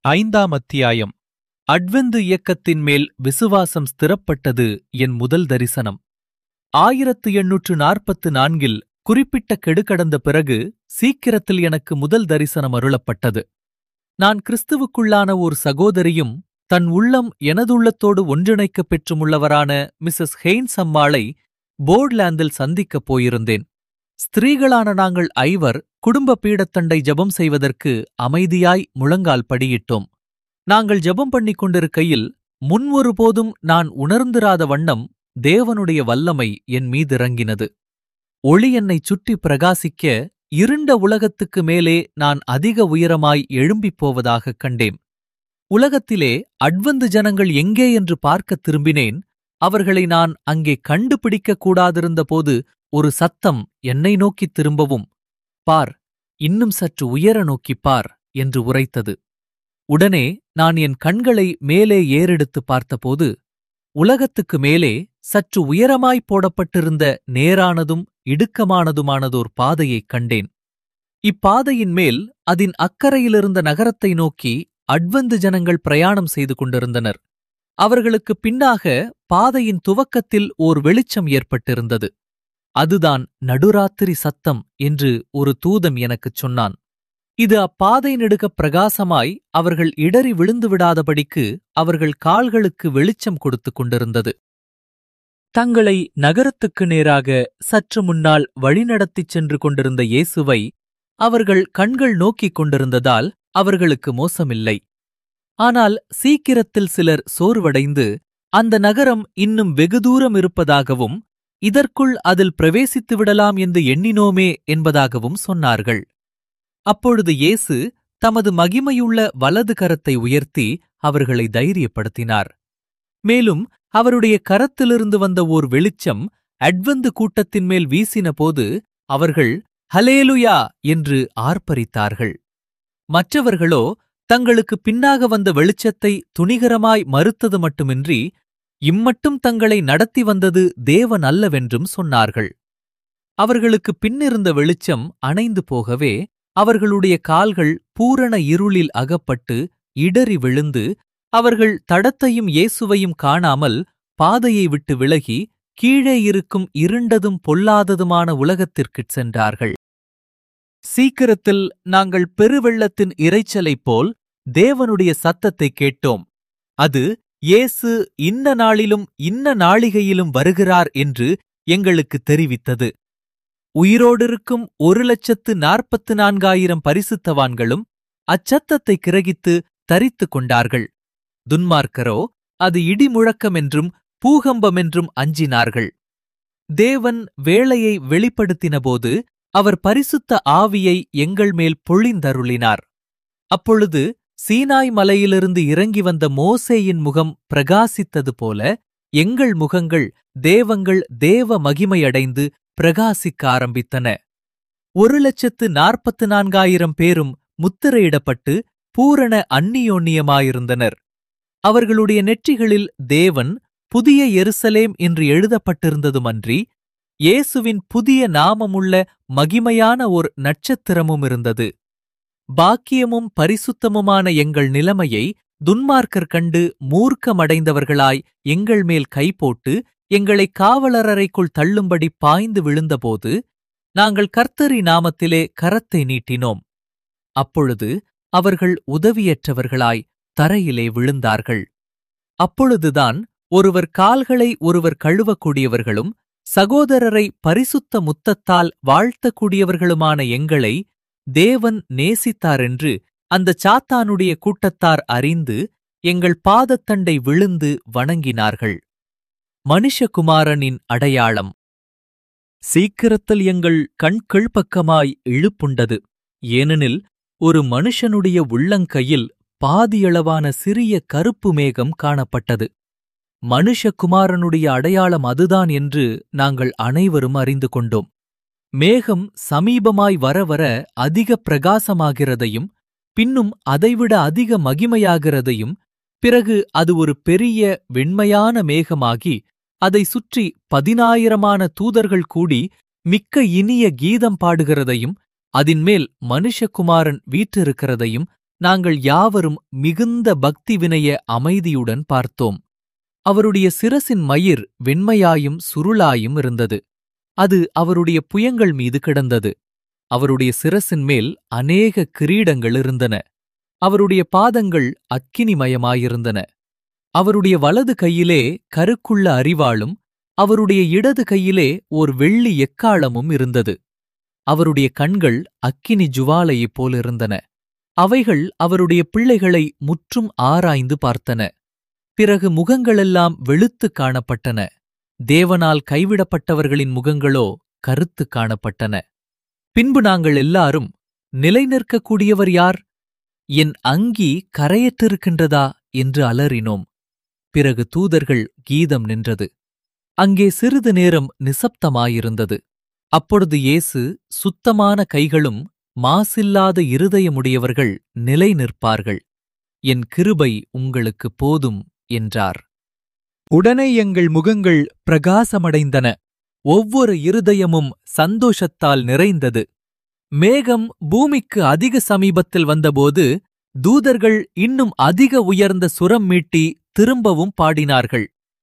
ஐந்தாம் அத்தியாயம் அட்வெந்து இயக்கத்தின் மேல் விசுவாசம் ஸ்திரப்பட்டது என் முதல் தரிசனம் ஆயிரத்து எண்ணூற்று நாற்பத்து நான்கில் குறிப்பிட்ட கெடு கடந்த பிறகு சீக்கிரத்தில் எனக்கு முதல் தரிசனம் அருளப்பட்டது நான் கிறிஸ்துவுக்குள்ளான ஒரு சகோதரியும் தன் உள்ளம் எனதுள்ளத்தோடு ஒன்றிணைக்கப் பெற்றுமுள்ளவரான மிஸ்ஸஸ் ஹெய்ன்ஸ் அம்மாளை போர்ட்லாந்தில் சந்திக்கப் போயிருந்தேன் ஸ்திரீகளான நாங்கள் ஐவர் குடும்ப பீடத்தண்டை ஜெபம் செய்வதற்கு அமைதியாய் முழங்கால் படியிட்டோம் நாங்கள் ஜெபம் பண்ணிக் கொண்டிருக்கையில் முன் ஒருபோதும் நான் உணர்ந்திராத வண்ணம் தேவனுடைய வல்லமை என் மீதிறங்கினது ஒளி என்னைச் சுற்றி பிரகாசிக்க இருண்ட உலகத்துக்கு மேலே நான் அதிக உயரமாய் எழும்பிப் போவதாகக் கண்டேன் உலகத்திலே அட்வந்து ஜனங்கள் எங்கே என்று பார்க்கத் திரும்பினேன் அவர்களை நான் அங்கே கண்டுபிடிக்கக் கூடாதிருந்தபோது ஒரு சத்தம் என்னை நோக்கித் திரும்பவும் பார் இன்னும் சற்று உயர நோக்கிப் பார் என்று உரைத்தது உடனே நான் என் கண்களை மேலே ஏறெடுத்துப் பார்த்தபோது உலகத்துக்கு மேலே சற்று உயரமாய்ப் போடப்பட்டிருந்த நேரானதும் இடுக்கமானதுமானதோர் பாதையைக் கண்டேன் இப்பாதையின் மேல் அதன் அக்கறையிலிருந்த நகரத்தை நோக்கி அட்வந்து ஜனங்கள் பிரயாணம் செய்து கொண்டிருந்தனர் அவர்களுக்குப் பின்னாக பாதையின் துவக்கத்தில் ஓர் வெளிச்சம் ஏற்பட்டிருந்தது அதுதான் நடுராத்திரி சத்தம் என்று ஒரு தூதன் எனக்குச் சொன்னான் இது அப்பாதை நெடுகப் பிரகாசமாய் அவர்கள் இடறி விழுந்து விடாதபடிக்கு அவர்கள் கால்களுக்கு வெளிச்சம் கொடுத்துக் கொண்டிருந்தது தங்களை நகரத்துக்கு நேராக சற்று முன்னால் வழிநடத்திச் சென்று கொண்டிருந்த இயேசுவை அவர்கள் கண்கள் நோக்கிக் கொண்டிருந்ததால் அவர்களுக்கு மோசமில்லை ஆனால் சீக்கிரத்தில் சிலர் சோர்வடைந்து அந்த நகரம் இன்னும் வெகு தூரம் இருப்பதாகவும் இதற்குள் அதில் பிரவேசித்து விடலாம் என்று எண்ணினோமே என்பதாகவும் சொன்னார்கள் அப்பொழுது இயேசு தமது மகிமையுள்ள வலது கரத்தை உயர்த்தி அவர்களை தைரியப்படுத்தினார் மேலும் அவருடைய கரத்திலிருந்து வந்த ஓர் வெளிச்சம் அட்வந்து கூட்டத்தின் மேல் வீசினபோது அவர்கள் ஹலேலுயா என்று ஆர்ப்பரித்தார்கள் மற்றவர்களோ தங்களுக்கு பின்னாக வந்த வெளிச்சத்தை துணிகரமாய் மறுத்தது மட்டுமின்றி இம்மட்டும் தங்களை நடத்தி வந்தது தேவன் அல்லவென்றும் சொன்னார்கள் அவர்களுக்கு பின்னிருந்த வெளிச்சம் அணைந்து போகவே அவர்களுடைய கால்கள் பூரண இருளில் அகப்பட்டு இடறி விழுந்து அவர்கள் தடத்தையும் இயேசுவையும் காணாமல் பாதையை விட்டு விலகி கீழே இருக்கும் இருண்டதும் பொல்லாததுமான உலகத்திற்குச் சென்றார்கள் சீக்கிரத்தில் நாங்கள் பெருவெள்ளத்தின் இரைச்சலைப் போல் தேவனுடைய சத்தத்தைக் கேட்டோம் அது இயேசு இன்ன நாளிலும் இன்ன நாளிகையிலும் வருகிறார் என்று எங்களுக்கு தெரிவித்தது உயிரோடிருக்கும் ஒரு லட்சத்து நாற்பத்து நான்காயிரம் பரிசுத்தவான்களும் அச்சத்தத்தை கிரகித்து தரித்துக் கொண்டார்கள் துன்மார்க்கரோ அது இடிமுழக்கமென்றும் பூகம்பமென்றும் அஞ்சினார்கள் தேவன் வேளையை வெளிப்படுத்தினபோது அவர் பரிசுத்த ஆவியை எங்கள் மேல் பொழிந்தருளினார் அப்பொழுது சீனாய் மலையிலிருந்து இறங்கி வந்த மோசேயின் முகம் பிரகாசித்தது போல எங்கள் முகங்கள் தேவங்கள் தேவ மகிமையடைந்து பிரகாசிக்க ஆரம்பித்தன ஒரு லட்சத்து நாற்பத்து நான்காயிரம் பேரும் முத்திரையிடப்பட்டு பூரண அந்நியோன்னியமாயிருந்தனர் அவர்களுடைய நெற்றிகளில் தேவன் புதிய எருசலேம் என்று எழுதப்பட்டிருந்ததுமன்றி இயேசுவின் புதிய நாமமுள்ள மகிமையான ஓர் நட்சத்திரமும் இருந்தது பாக்கியமும் பரிசுத்தமுமான எங்கள் நிலைமையை துன்மார்க்கர் கண்டு மூர்க்கமடைந்தவர்களாய் எங்கள் மேல் கைபோட்டு எங்களை காவலரறைக்குள் தள்ளும்படி பாய்ந்து விழுந்தபோது நாங்கள் கர்த்தரி நாமத்திலே கரத்தை நீட்டினோம் அப்பொழுது அவர்கள் உதவியற்றவர்களாய் தரையிலே விழுந்தார்கள் அப்பொழுதுதான் ஒருவர் கால்களை ஒருவர் கழுவக்கூடியவர்களும் சகோதரரை பரிசுத்த முத்தத்தால் வாழ்த்தக்கூடியவர்களுமான எங்களை தேவன் நேசித்தாரென்று அந்த சாத்தானுடைய கூட்டத்தார் அறிந்து எங்கள் பாதத்தண்டை விழுந்து வணங்கினார்கள் மனுஷகுமாரனின் அடையாளம் சீக்கிரத்தில் எங்கள் கண்கள் பக்கமாய் இழுப்புண்டது ஏனெனில் ஒரு மனுஷனுடைய உள்ளங்கையில் பாதியளவான சிறிய கருப்பு மேகம் காணப்பட்டது மனுஷகுமாரனுடைய அடையாளம் அதுதான் என்று நாங்கள் அனைவரும் அறிந்து கொண்டோம் மேகம் சமீபமாய் வர வர அதிக பிரகாசமாகிறதையும் பின்னும் அதைவிட அதிக மகிமையாகிறதையும் பிறகு அது ஒரு பெரிய வெண்மையான மேகமாகி அதை சுற்றி பதினாயிரமான தூதர்கள் கூடி மிக்க இனிய கீதம் பாடுகிறதையும் அதின்மேல் மனுஷகுமாரன் வீற்றிருக்கிறதையும் நாங்கள் யாவரும் மிகுந்த பக்தி வினய அமைதியுடன் பார்த்தோம் அவருடைய சிரசின் மயிர் வெண்மையாயும் சுருளாயும் இருந்தது அது அவருடைய புயங்கள் மீது கிடந்தது அவருடைய சிரசின் மேல் அநேக கிரீடங்கள் இருந்தன அவருடைய பாதங்கள் அக்கினிமயமாயிருந்தன அவருடைய வலது கையிலே கருக்குள்ள அரிவாளும் அவருடைய இடது கையிலே ஓர் வெள்ளி எக்காளமும் இருந்தது அவருடைய கண்கள் அக்கினி ஜுவாலையைப் போலிருந்தன அவைகள் அவருடைய பிள்ளைகளை முற்றும் ஆராய்ந்து பார்த்தன பிறகு முகங்களெல்லாம் வெளுத்துக் காணப்பட்டன தேவனால் கைவிடப்பட்டவர்களின் முகங்களோ கருத்து காணப்பட்டன பின்பு நாங்கள் எல்லாரும் நிலைநிற்கக்கூடியவர் யார் என் அங்கி கரையற்றிருக்கின்றதா என்று அலறினோம் பிறகு தூதர்கள் கீதம் நின்றது அங்கே சிறிது நேரம் நிசப்தமாயிருந்தது அப்பொழுது இயேசு சுத்தமான கைகளும் மாசில்லாத இருதயமுடையவர்கள் நிலை நிற்பார்கள் என் கிருபை உங்களுக்கு போதும் என்றார் உடனே எங்கள் முகங்கள் பிரகாசமடைந்தன ஒவ்வொரு இருதயமும் சந்தோஷத்தால் நிறைந்தது மேகம் பூமிக்கு அதிக சமீபத்தில் வந்தபோது தூதர்கள் இன்னும் அதிக உயர்ந்த சுரம் மீட்டி திரும்பவும் பாடினார்கள்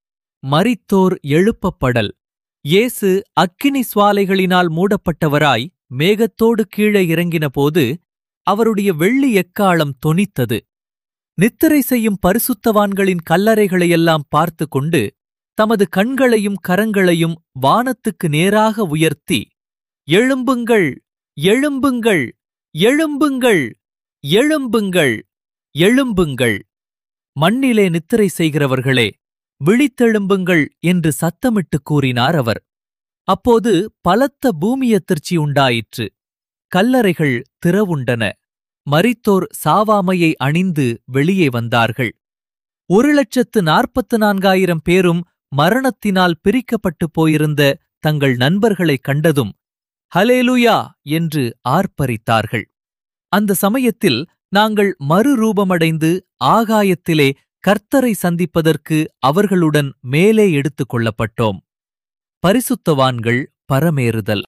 மரித்தோர் எழுப்பப்படல் இயேசு அக்கினி சுவாலைகளினால் மூடப்பட்டவராய் மேகத்தோடு கீழே இறங்கினபோது அவருடைய வெள்ளி எக்காளம் தொனித்தது நித்திரை செய்யும் பரிசுத்தவான்களின் கல்லறைகளையெல்லாம் பார்த்து கொண்டு தமது கண்களையும் கரங்களையும் வானத்துக்கு நேராக உயர்த்தி எழும்புங்கள் எழும்புங்கள் எழும்புங்கள் எழும்புங்கள் எழும்புங்கள் மண்ணிலே நித்திரை செய்கிறவர்களே விழித்தெழும்புங்கள் என்று சத்தமிட்டு கூறினார் அவர் அப்போது பலத்த பூமியத்திர்ச்சி உண்டாயிற்று கல்லறைகள் திறவுண்டன மரித்தோர் சாவாமையை அணிந்து வெளியே வந்தார்கள் ஒரு லட்சத்து நாற்பத்து நான்காயிரம் பேரும் மரணத்தினால் பிரிக்கப்பட்டுப் போயிருந்த தங்கள் நண்பர்களைக் கண்டதும் ஹலேலுயா என்று ஆர்ப்பரித்தார்கள் அந்த சமயத்தில் நாங்கள் மறுரூபமடைந்து ஆகாயத்திலே கர்த்தரை சந்திப்பதற்கு அவர்களுடன் மேலே எடுத்துக் கொள்ளப்பட்டோம் பரிசுத்தவான்கள் பரமேறுதல்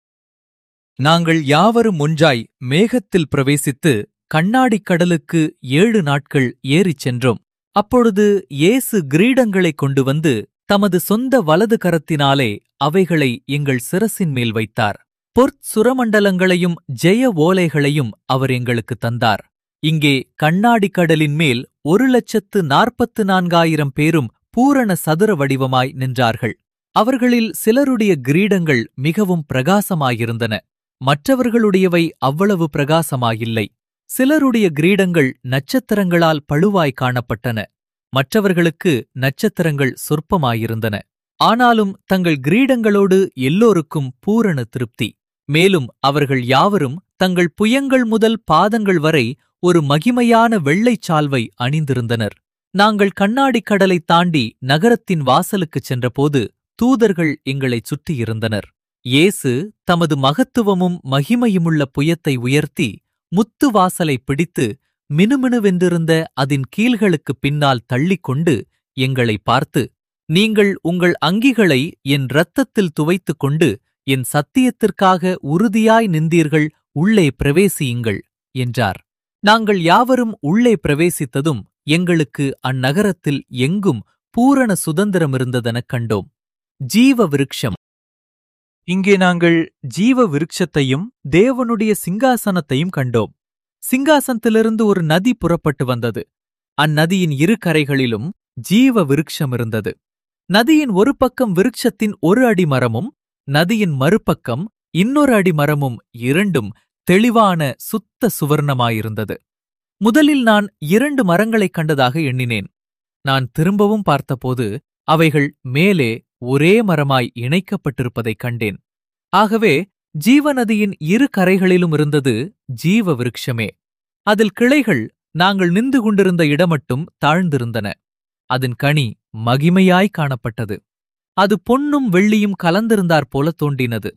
நாங்கள் யாவரும் ஒன்றாய் மேகத்தில் பிரவேசித்து கண்ணாடிக் கடலுக்கு ஏழு நாட்கள் ஏறிச் சென்றோம் அப்பொழுது இயேசு கிரீடங்களைக் கொண்டு வந்து தமது சொந்த வலது கரத்தினாலே அவைகளை எங்கள் சிரசின் மேல் வைத்தார் பொற் சுரமண்டலங்களையும் ஜெய ஓலைகளையும் அவர் எங்களுக்கு தந்தார் இங்கே கண்ணாடிக் கடலின் மேல் ஒரு லட்சத்து நாற்பத்து நான்காயிரம் பேரும் பூரண சதுர வடிவமாய் நின்றார்கள் அவர்களில் சிலருடைய கிரீடங்கள் மிகவும் பிரகாசமாயிருந்தன மற்றவர்களுடையவை அவ்வளவு பிரகாசமாயில்லை சிலருடைய கிரீடங்கள் நட்சத்திரங்களால் பழுவாய் காணப்பட்டன மற்றவர்களுக்கு நட்சத்திரங்கள் சொற்பமாயிருந்தன ஆனாலும் தங்கள் கிரீடங்களோடு எல்லோருக்கும் பூரண திருப்தி மேலும் அவர்கள் யாவரும் தங்கள் புயங்கள் முதல் பாதங்கள் வரை ஒரு மகிமையான வெள்ளைச் சால்வை அணிந்திருந்தனர் நாங்கள் கண்ணாடிக் கடலைத் தாண்டி நகரத்தின் வாசலுக்குச் சென்றபோது தூதர்கள் எங்களைச் சுற்றியிருந்தனர் இயேசு தமது மகத்துவமும் மகிமையுமுள்ள புயத்தை உயர்த்தி முத்து வாசலைப் பிடித்து மினுமினுவென்றிருந்த அதன் கீழ்களுக்குப் பின்னால் தள்ளிக்கொண்டு எங்களை பார்த்து நீங்கள் உங்கள் அங்கிகளை என் இரத்தத்தில் துவைத்துக் கொண்டு என் சத்தியத்திற்காக உறுதியாய் நின்றீர்கள் உள்ளே பிரவேசியுங்கள் என்றார் நாங்கள் யாவரும் உள்ளே பிரவேசித்ததும் எங்களுக்கு அந்நகரத்தில் எங்கும் பூரண சுதந்திரம் இருந்ததெனக் கண்டோம் ஜீவ விருட்சம் இங்கே நாங்கள் ஜீவ விருட்சத்தையும் தேவனுடைய சிங்காசனத்தையும் கண்டோம் சிங்காசனத்திலிருந்து ஒரு நதி புறப்பட்டு வந்தது அந்நதியின் இரு கரைகளிலும் ஜீவ விருட்சம் இருந்தது நதியின் ஒரு பக்கம் விருட்சத்தின் ஒரு அடி மரமும் நதியின் மறுபக்கம் இன்னொரு அடி மரமும் இரண்டும் தெளிவான சுத்த சுவர்ணமாயிருந்தது முதலில் நான் இரண்டு மரங்களைக் கண்டதாக எண்ணினேன் நான் திரும்பவும் பார்த்தபோது அவைகள் மேலே ஒரே மரமாய் இணைக்கப்பட்டிருப்பதைக் கண்டேன் ஆகவே ஜீவநதியின் இரு கரைகளிலும் இருந்தது ஜீவ விருட்சமே அதில் கிளைகள் நாங்கள் நின்று கொண்டிருந்த இடமட்டும் தாழ்ந்திருந்தன அதன் கனி மகிமையாய் காணப்பட்டது அது பொன்னும் வெள்ளியும் கலந்திருந்தாற் போல தோன்றினது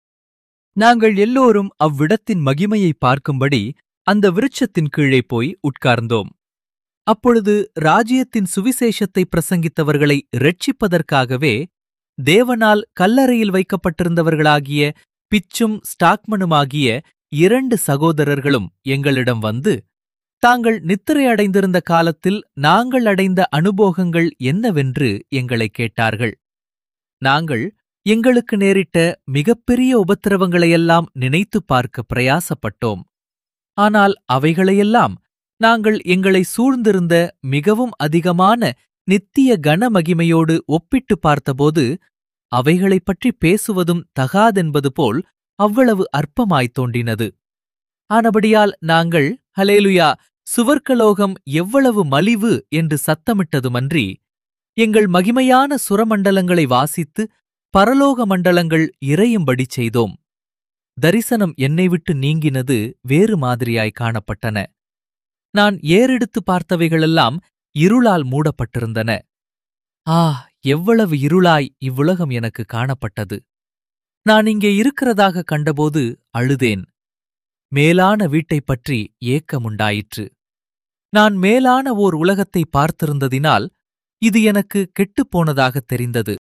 நாங்கள் எல்லோரும் அவ்விடத்தின் மகிமையை பார்க்கும்படி அந்த விருட்சத்தின் கீழே போய் உட்கார்ந்தோம் அப்பொழுது ராஜ்யத்தின் சுவிசேஷத்தை பிரசங்கித்தவர்களை இரட்சிப்பதற்காகவே தேவனால் கல்லறையில் வைக்கப்பட்டிருந்தவர்களாகிய பிச்சும் ஸ்டாக்மனுமாகிய இரண்டு சகோதரர்களும் எங்களிடம் வந்து தாங்கள் நித்திரை அடைந்திருந்த காலத்தில் நாங்கள் அடைந்த அனுபோகங்கள் என்னவென்று எங்களைக் கேட்டார்கள் நாங்கள் எங்களுக்கு நேரிட்ட மிகப்பெரிய உபத்திரவங்களையெல்லாம் நினைத்துப் பார்க்க பிரயாசப்பட்டோம் ஆனால் அவைகளையெல்லாம் நாங்கள் எங்களை சூழ்ந்திருந்த மிகவும் அதிகமான நித்திய கனமகிமையோடு ஒப்பிட்டு பார்த்தபோது அவைகளைப் பற்றி பேசுவதும் தகாதென்பது போல் அவ்வளவு அற்பமாய்த் தோன்றினது ஆனபடியால் நாங்கள் ஹலேலுயா சுவர்க்கலோகம் எவ்வளவு மலிவு என்று சத்தமிட்டதுமன்றி எங்கள் மகிமையான சுரமண்டலங்களை வாசித்து பரலோக மண்டலங்கள் இறையும்படி செய்தோம் தரிசனம் என்னை விட்டு நீங்கினது வேறு மாதிரியாய் காணப்பட்டன நான் ஏறெடுத்து பார்த்தவைகளெல்லாம் இருளால் மூடப்பட்டிருந்தன ஆ எவ்வளவு இருளாய் இவ்வுலகம் எனக்கு காணப்பட்டது நான் இங்கே இருக்கிறதாக கண்டபோது அழுதேன் மேலான வீட்டைப் பற்றி ஏக்கமுண்டாயிற்று நான் மேலான ஓர் உலகத்தை பார்த்திருந்ததினால் இது எனக்கு கெட்டுப்போனதாகத் தெரிந்தது